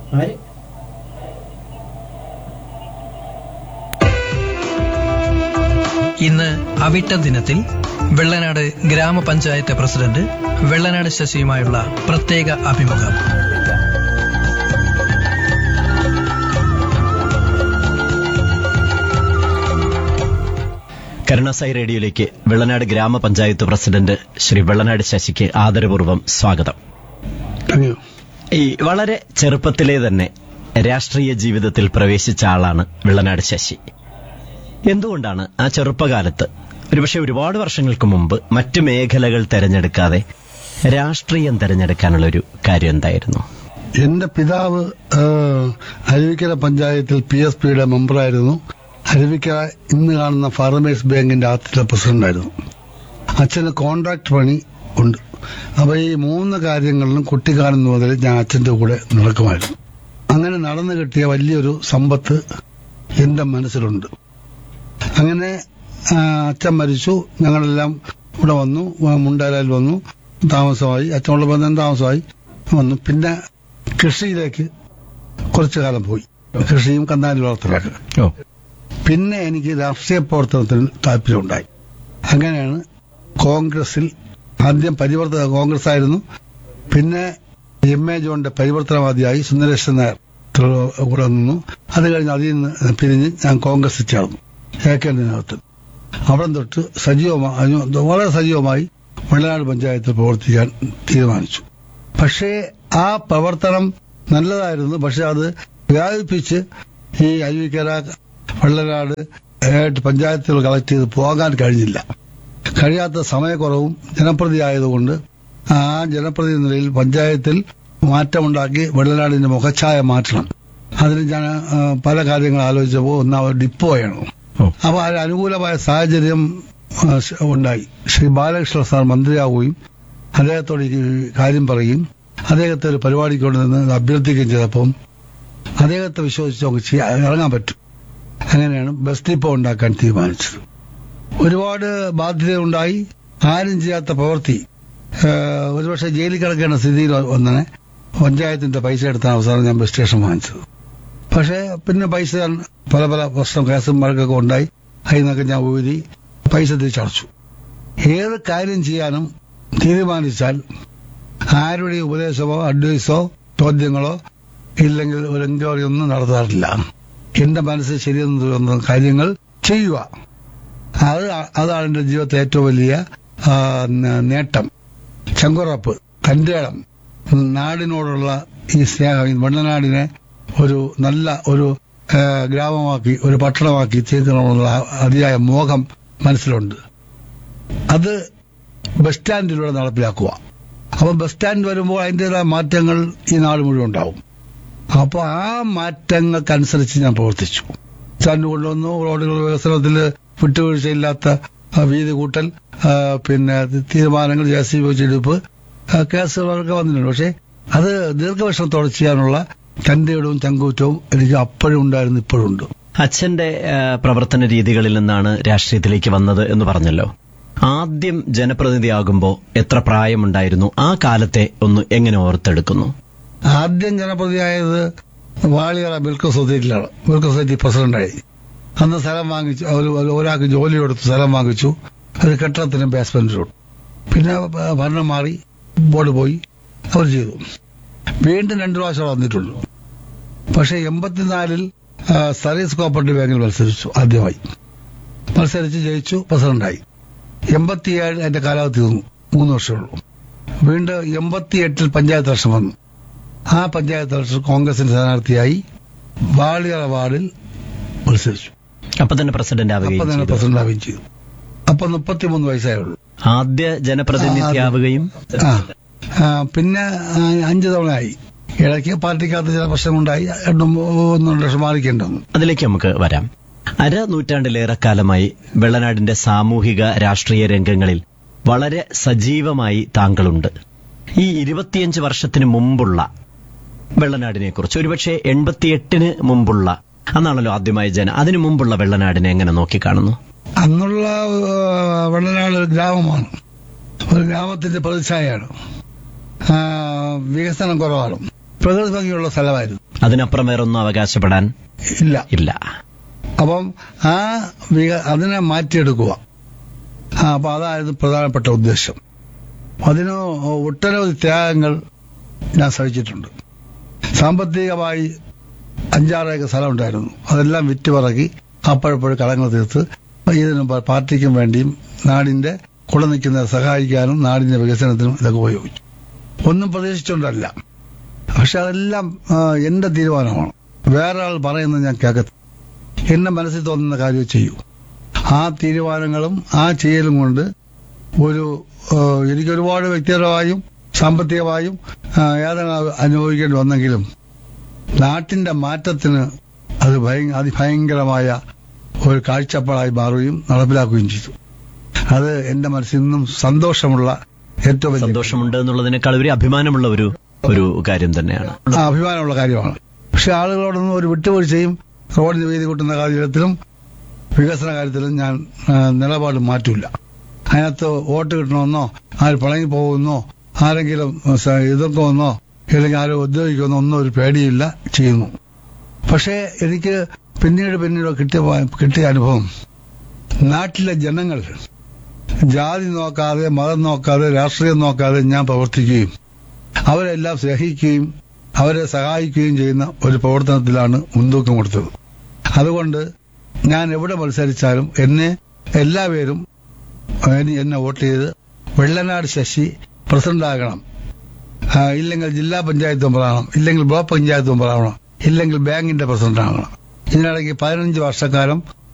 ആര് ഇന്ന് അവിട്ട ദിനത്തിൽ വെള്ളനാട് ഗ്രാമപഞ്ചായത്ത് പ്രസിഡന്റ് വെള്ളനാട് ശശിയുമായുള്ള പ്രത്യേക അഭിമുഖം കരുണാസായി റേഡിയോയിലേക്ക് വെള്ളനാട് ഗ്രാമപഞ്ചായത്ത് പ്രസിഡന്റ് ശ്രീ വെള്ളനാട് ശശിക്ക് ആദരപൂർവ്വം സ്വാഗതം ഈ വളരെ ചെറുപ്പത്തിലെ തന്നെ രാഷ്ട്രീയ ജീവിതത്തിൽ പ്രവേശിച്ച ആളാണ് വെള്ളനാട് ശശി എന്തുകൊണ്ടാണ് ആ ചെറുപ്പകാലത്ത് ഒരുപക്ഷെ ഒരുപാട് വർഷങ്ങൾക്ക് മുമ്പ് മറ്റു മേഖലകൾ തെരഞ്ഞെടുക്കാതെ രാഷ്ട്രീയം തെരഞ്ഞെടുക്കാനുള്ള ഒരു കാര്യം എന്തായിരുന്നു എന്റെ പിതാവ് ആ, അരുവിക്കര പഞ്ചായത്തിൽ പി എസ് പിയുടെ മെമ്പറായിരുന്നു അരുവിക്കര ഇന്ന് കാണുന്ന ഫാർമേഴ്സ് ബാങ്കിന്റെ ആദ്യത്തെ പ്രസിഡന്റായിരുന്നു അച്ഛന് കോൺട്രാക്ട് പണി ഉണ്ട് അപ്പൊ ഈ മൂന്ന് കാര്യങ്ങളിലും കുട്ടിക്കാലം മുതൽ ഞാൻ അച്ഛന്റെ കൂടെ നടക്കുമായിരുന്നു അങ്ങനെ നടന്നു കിട്ടിയ വലിയൊരു സമ്പത്ത് എന്റെ മനസ്സിലുണ്ട് അങ്ങനെ ആ, അച്ഛൻ മരിച്ചു ഞങ്ങളെല്ലാം ഇവിടെ വന്നു ആ, മുണ്ടാലാൽ വന്നു താമസമായി അച്ഛനുള്ള ബന്ധം താമസമായി വന്നു പിന്നെ കൃഷിയിലേക്ക് കുറച്ചു കാലം പോയി കൃഷിയും കന്നാലി വളർത്തലൊക്കെ ഓ പിന്നെ എനിക്ക് രാഷ്ട്രീയ പ്രവർത്തനത്തിന് താല്പര്യമുണ്ടായി അങ്ങനെയാണ് കോൺഗ്രസിൽ ആദ്യം പരിവർത്തന കോൺഗ്രസ് ആയിരുന്നു പിന്നെ എം എ ജോണിന്റെ പരിവർത്തനവാദിയായി സുന്ദരേശൻ നായർ ത്ര- കൂടെ നിന്നു അത് കഴിഞ്ഞ് അതിൽ നിന്ന് പിരിഞ്ഞ് ഞാൻ കോൺഗ്രസിൽ ചേർന്നു എ കെ നേതൃത്വം അവിടെ തൊട്ട് സജീവമായി വളരെ സജീവമായി വെള്ളനാട് പഞ്ചായത്തിൽ പ്രവർത്തിക്കാൻ തീരുമാനിച്ചു പക്ഷേ ആ പ്രവർത്തനം നല്ലതായിരുന്നു പക്ഷെ അത് വ്യാപിപ്പിച്ച് ഈ അരുവിക്കര വെള്ളനാട് ഏട്ട് പഞ്ചായത്തുകൾ കളക്ട് ചെയ്ത് പോകാൻ കഴിഞ്ഞില്ല കഴിയാത്ത സമയക്കുറവും ജനപ്രതി ആയതുകൊണ്ട് ആ ജനപ്രതി നിലയിൽ പഞ്ചായത്തിൽ മാറ്റമുണ്ടാക്കി വെള്ളനാടിന്റെ മുഖച്ഛായ മാറ്റണം അതിന് ഞാൻ ആ, പല കാര്യങ്ങൾ ആലോചിച്ചപ്പോൾ ഒന്നാമത് ഡിപ്പോ വേണം ഓ അപ്പോൾ അതിന് അനുകൂലമായ സാഹചര്യം ആ, ശ- ഉണ്ടായി ശ്രീ ബാലകൃഷ്ണ സാർ മന്ത്രിയാവുകയും അദ്ദേഹത്തോട് ഈ കാര്യം പറയുകയും അദ്ദേഹത്തെ ഒരു പരിപാടിക്ക് കൊണ്ടുവന്ന് അഭ്യർത്ഥിക്കുകയും ചെയ്തപ്പം അദ്ദേഹത്തെ വിശ്വസിച്ച് നമുക്ക് ചെയ്യാൻ ഇറങ്ങാൻ പറ്റും അങ്ങനെയാണ് ബസ് ഡിപ്പോ ഉണ്ടാക്കാൻ തീരുമാനിച്ചത് ഒരുപാട് ബാധ്യതയുണ്ടായി ആരും ചെയ്യാത്ത പ്രവൃത്തി ആ, ഒരുപക്ഷെ ജയിലിൽ കിടക്കേണ്ട സ്ഥിതിയിൽ വന്നനെ പഞ്ചായത്തിന്റെ പൈസ എടുത്ത അവസാനം ഞാൻ ബസ് സ്റ്റേഷൻ വാങ്ങിച്ചത് പക്ഷേ പിന്നെ പൈസ ഞാൻ പല പല പ്രശ്നം കേസും വഴക്കൊക്കെ ഉണ്ടായി അതിൽ നിന്നൊക്കെ ഞാൻ ഊരി പൈസ തിരിച്ചടച്ചു ഏത് കാര്യം ചെയ്യാനും തീരുമാനിച്ചാൽ ആരുടെ ഉപദേശമോ അഡ്വൈസോ ചോദ്യങ്ങളോ ഇല്ലെങ്കിൽ ഒരു എൻക്വയറി ഒന്നും നടത്താറില്ല എന്റെ മനസ്സിൽ ശരിയെന്ന് തോന്നുന്ന കാര്യങ്ങൾ ചെയ്യുക അത് അതാണ് എന്റെ ജീവിതത്തിലെ ഏറ്റവും വലിയ ആ, ന- നേട്ടം ചങ്കുറപ്പ് തന്റെ ഇടം നാടിനോടുള്ള ഈ സ്നേഹം ഈ വെള്ളനാടിനെ ഒരു നല്ല ഒരു ആ, ഗ്രാമമാക്കി ഒരു പട്ടണമാക്കി തീർക്കണമെന്നുള്ള അതിയായ മോഹം മനസ്സിലുണ്ട് അത് ബസ് സ്റ്റാൻഡിലൂടെ നടപ്പിലാക്കുക അപ്പൊ ബസ് സ്റ്റാൻഡ് വരുമ്പോൾ അതിൻ്റെതായ മാറ്റങ്ങൾ ഈ നാട് മുഴുവൻ ഉണ്ടാവും അപ്പോൾ ആ മാറ്റങ്ങൾക്കനുസരിച്ച് ഞാൻ പ്രവർത്തിച്ചു സ്റ്റാൻഡ് കൊണ്ടുവന്നു റോഡുകൾ വികസനത്തിൽ വിട്ടുവീഴ്ചയില്ലാത്ത ആ, വീതി കൂട്ടൽ ആ, പിന്നെ തീരുമാനങ്ങൾ ജെ സി വെച്ചെടുപ്പ് കേസുകളൊക്കെ വന്നിട്ടുണ്ട് പക്ഷേ അത് ദീർഘവീക്ഷണത്തോടെ ചെയ്യാനുള്ള തന്റെയിടവും ചങ്കൂറ്റവും എനിക്ക് അപ്പോഴും ഉണ്ടായിരുന്നു ഇപ്പോഴും ഉണ്ട് അച്ഛന്റെ ആ, പ്രവർത്തന രീതികളിൽ നിന്നാണ് രാഷ്ട്രീയത്തിലേക്ക് വന്നത് എന്ന് പറഞ്ഞല്ലോ ആദ്യം ജനപ്രതിനിധിയാകുമ്പോൾ എത്ര പ്രായമുണ്ടായിരുന്നു ആ കാലത്തെ ഒന്ന് എങ്ങനെ ഓർത്തെടുക്കുന്നു ആദ്യം ജനപ്രതിയായത് വാളിയറ മിൽക്ക് സൊസൈറ്റിയിലാണ് മിൽക്ക് സൊസൈറ്റി പ്രസിഡന്റായി അന്ന് സ്ഥലം വാങ്ങിച്ചു ഒരു ഒരു- ഒരാൾക്ക് ജോലി കൊടുത്ത് സ്ഥലം വാങ്ങിച്ചു ഒരു കെട്ടിടത്തിന് ബേസ്മെന്റിലും പിന്നെ ഭ- ഭരണം മാറി ബോർഡ് പോയി അവർ ചെയ്തു വീണ്ടും രണ്ടു പ്രാവശ്യം വന്നിട്ടുള്ളൂ പക്ഷെ എൺപത്തിനാലിൽ ആ, സർവീസ് കോപ്പറേറ്റീവ് ബാങ്കിൽ മത്സരിച്ചു ആദ്യമായി മത്സരിച്ച് ജയിച്ചു പ്രസിഡന്റായി എൺപത്തിയേഴ് എന്റെ കാലാവധി തീർന്നു മൂന്ന് വർഷമുള്ളൂ വീണ്ടും എൺപത്തിയെട്ടിൽ പഞ്ചായത്ത് ഇലക്ഷൻ വന്നു ആ പഞ്ചായത്ത് ഇലക്ഷൻ കോൺഗ്രസിന്റെ സ്ഥാനാർത്ഥിയായി വാളിയറ വാർഡിൽ മത്സരിച്ചു അപ്പൊ തന്നെ പ്രസിഡന്റ് അപ്പൊ ആവുകയും തന്നെ ചെയ്തു. പ്രസിഡന്റ് ആവുകയും ചെയ്തു അപ്പൊ മുപ്പത്തിമൂന്ന് വയസ്സേ ഉള്ളൂ ആദ്യ ജനപ്രതിനിധിയാവുകയും ആ ആ, പിന്നെ ആ, അഞ്ച് തവണയായി ഇടയ്ക്ക് പാർട്ടിക്കകത്ത് ചില പ്രശ്നങ്ങളുണ്ടായി രണ്ടും ഒന്നും രണ്ട് വർഷം മാറിക്കേണ്ടി വന്നു അതിലേക്ക് നമുക്ക് വരാം അര നൂറ്റാണ്ടിലേറെക്കാലമായി വെള്ളനാടിന്റെ സാമൂഹിക രാഷ്ട്രീയ രംഗങ്ങളിൽ വളരെ സജീവമായി താങ്കളുണ്ട് ഈ ഇരുപത്തിയഞ്ച് വർഷത്തിന് മുമ്പുള്ള വെള്ളനാടിനെ കുറിച്ച് ഒരുപക്ഷെ എൺപത്തിയെട്ടിന് മുമ്പുള്ള അന്നാണല്ലോ ആദ്യമായി ജന അതിനു മുമ്പുള്ള വെള്ളനാടിനെ എങ്ങനെ നോക്കിക്കാണുന്നു അന്നുള്ള ആ, വെള്ളനാട് ഒരു ഗ്രാമമാണ് ഒരു ഗ്രാമത്തിന്റെ പ്രതിച്ഛായയാണ് ആ, വികസനം കുറവാണ് പ്രകൃതി ഭംഗിയുള്ള സ്ഥലമായിരുന്നു അതിനപ്പുറം വേറൊന്നും അവകാശപ്പെടാൻ ഇല്ല ഇല്ല അപ്പം ആ വിക അതിനെ മാറ്റിയെടുക്കുക ആ അപ്പൊ അതായിരുന്നു പ്രധാനപ്പെട്ട ഉദ്ദേശം അതിന് ഒട്ടനവധി ത്യാഗങ്ങൾ ഞാൻ സഹിച്ചിട്ടുണ്ട് സാമ്പത്തികമായി അഞ്ചാറേക്കർ സ്ഥലം ഉണ്ടായിരുന്നു അതെല്ലാം വിറ്റുപറക്കി അപ്പോഴപ്പോഴും കടങ്ങൾ തീർത്ത് ഇതിന് പ- പാർട്ടിക്കും വേണ്ടിയും നാടിന്റെ കൂടെ നിൽക്കുന്നവരെ സഹായിക്കാനും നാടിന്റെ വികസനത്തിനും ഇതൊക്കെ ഉപയോഗിച്ചു ഒന്നും പ്രതീക്ഷിച്ചുകൊണ്ടല്ല പക്ഷെ അതെല്ലാം ആ, എന്റെ തീരുമാനമാണ് വേറെ ആൾ പറയുന്നത് ഞാൻ കേൾക്കത്തില്ല എന്നെ മനസ്സിൽ തോന്നുന്ന കാര്യം ചെയ്യൂ ആ തീരുമാനങ്ങളും ആ ചെയ്യലും കൊണ്ട് ഒരു ആ, എനിക്ക് ഒരുപാട് വ്യക്തിപരമായും സാമ്പത്തികമായും ആ, വേദന അനുഭവിക്കേണ്ടി വന്നെങ്കിലും നാട്ടിന്റെ മാറ്റത്തിന് അത് ഭയ- അതിഭയങ്കരമായ ഒരു കാഴ്ചപ്പാടായി മാറുകയും നടപ്പിലാക്കുകയും ചെയ്തു അത് എന്റെ മനസ്സിൽ നിന്നും സന്തോഷമുള്ള ഏറ്റവും വലിയ സന്തോഷമുണ്ട് എന്നുള്ളതിനേക്കാൾ ഒരു അഭിമാനമുള്ള ഒരു ഒരു കാര്യം തന്നെയാണ് ആ, അഭിമാനമുള്ള കാര്യമാണ് പക്ഷെ ആളുകളോടൊന്നും ഒരു വിട്ടുവീഴ്ചയും റോഡിന് വീതി കൂട്ടുന്ന കാര്യത്തിലും വികസന കാര്യത്തിലും ഞാൻ ആ, നിലപാട് മാറ്റൂല അതിനകത്ത് വോട്ട് കിട്ടണമെന്നോ ആര് പളങ്ങി പോകുമെന്നോ ആരെങ്കിലും സ- എതിർക്കുമെന്നോ അല്ലെങ്കിൽ ആരും ഉദ്യോഗിക്കുമെന്നോ ഒന്നും ഒരു പേടിയില്ല ചെയ്യുന്നു പക്ഷേ എനിക്ക് പിന്നീട് പിന്നീട് കിട്ടിയ കിട്ടിയ അനുഭവം നാട്ടിലെ ജനങ്ങൾ ജാതി നോക്കാതെ മതം നോക്കാതെ രാഷ്ട്രീയം നോക്കാതെ ഞാൻ പ്രവർത്തിക്കുകയും അവരെല്ലാം സ്നേഹിക്കുകയും അവരെ സഹായിക്കുകയും ചെയ്യുന്ന ഒരു പ്രവർത്തനത്തിലാണ് മുൻതൂക്കം കൊടുത്തത് അതുകൊണ്ട് ഞാൻ എവിടെ മത്സരിച്ചാലും എന്നെ എല്ലാവരും എന്നെ- എന്നെ വോട്ട് ചെയ്ത് വെള്ളനാട് ശശി പ്രസിഡന്റ് ആകണം ആ, ഇല്ലെങ്കിൽ ജില്ലാ പഞ്ചായത്ത് മെമ്പറാകണം ഇല്ലെങ്കിൽ ബ്ലോക്ക് പഞ്ചായത്ത് മെമ്പറാകണം ഇല്ലെങ്കിൽ ബാങ്കിന്റെ പ്രസിഡന്റ് ആകണം ഇതിനിടയ്ക്ക് പതിനഞ്ച് വർഷക്കാലം